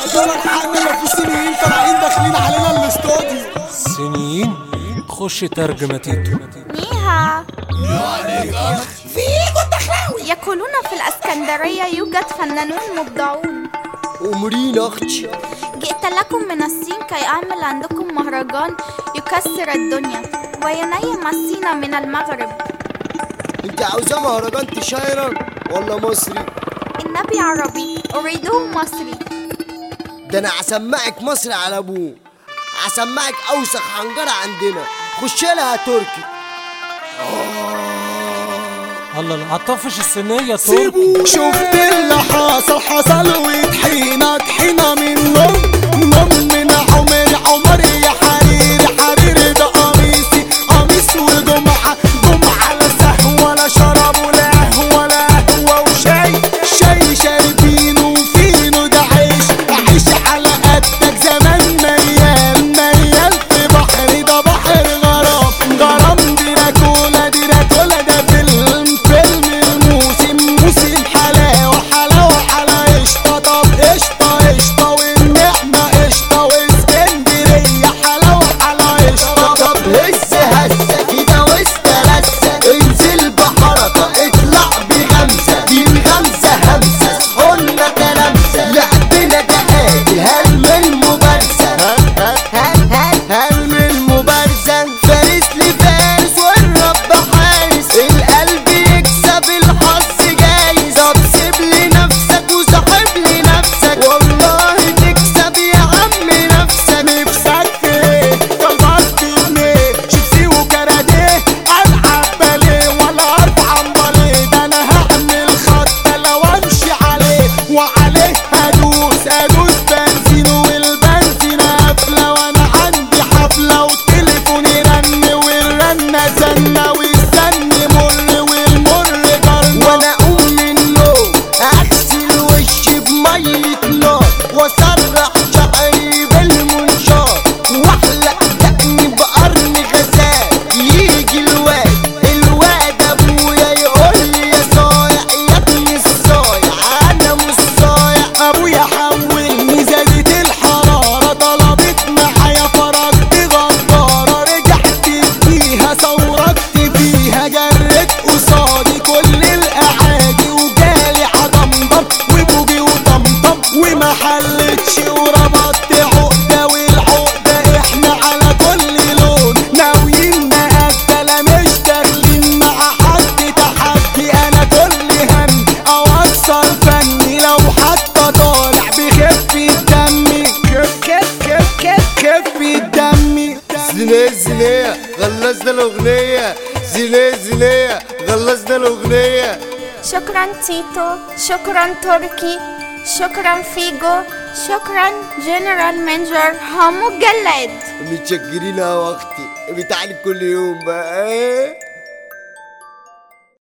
دول الحقنا في سنين طالعين داخلين علينا الاستوديو سنين خش ترجمة تيتو نيها فيجو الدخلاوي يقولون في الأسكندرية يوجد فنانون مبدعون أمرين أختي جئت لكم من الصين كي أعمل عندكم مهرجان يكسر الدنيا وينيم الصين من المغرب أنت عاوزة مهرجان تشايرة ولا مصري؟ النبي عربي أريده مصري ده أنا هسمعك مصري على أبوه هسمعك أوسخ حنجرة عندنا خش لها تركي الله الله هتطفش الصينية تركي سيبوا شفت اللي حصل حصل وطحينة طحينة من نوم نوم من عمر عمر يا حرير حرير ده قميصي قميص وجمعة جمعة لا سهو ولا شراب ولا قهوة ولا قهوة وشاي شاي شاربينه وفينه ده عيش عيش على قدك زمان ميال ميال في بحر ده بحر غرام غرام دراكولا دراكولا ده فيلم فيلم الموسم موسم حلاوة حلاوة حلا قشطة طب قشطة قشطة والنعمة قشطة واسكندرية حلاوة حلا قشطة طب هز هزة كده واسترسة انزل بحركة اطلع بغمزة دي الغمزة همزة قلنا تلامسة لعبنا ده قادي هل من مبارزة هل هل هل من مبارزة فارس لفارس والرب حارس القلب يكسب الحظ جايز طب سيب لنفسك وصاحب لنفسك والله تكسب يا عم نفسك نفسك في ايه طلبت جنيه شيبسي وكاراتيه العب باليه ولا ارفع امباليه ده انا هعمل خط لو امشي عليه وعليه هدوس ادوس بنزين والبنزين قافله وانا عندي حفله وتليفوني رن والرنه زنه والزن مر والمر جرنه وانا اقوم من النوم اغسل وشي بمية نار واسرح شعري بالمنشار واحلق دقني بقرن غزال يجي الواد الواد ابويا يقول لي يا صايع يا ابني الصايع انا مش صايع ابويا حولني زادت الحرارة طلبت معايا فرجت غدارة رجعت فيها صورت فيها جرت قصادي كل الاعاجي وجالي عضمضم وبوجي وطمطم وما حلتش وربطت عقدة والعقدة احنا على كل لون ناويين نقتل مش داخلين مع حد تحدي انا كل هم او اكسر فني لو حتى طالع بخفة دمي كف كف كف كف خفة دمي زنيه زنيه خلصنا الاغنية زنيه زنيه خلصنا الاغنية شكرا تيتو شكرا تركي شكرا فيجو شكرا جنرال مانجر حمو جلاد متشكرين يا اختي بتعالي كل يوم بقى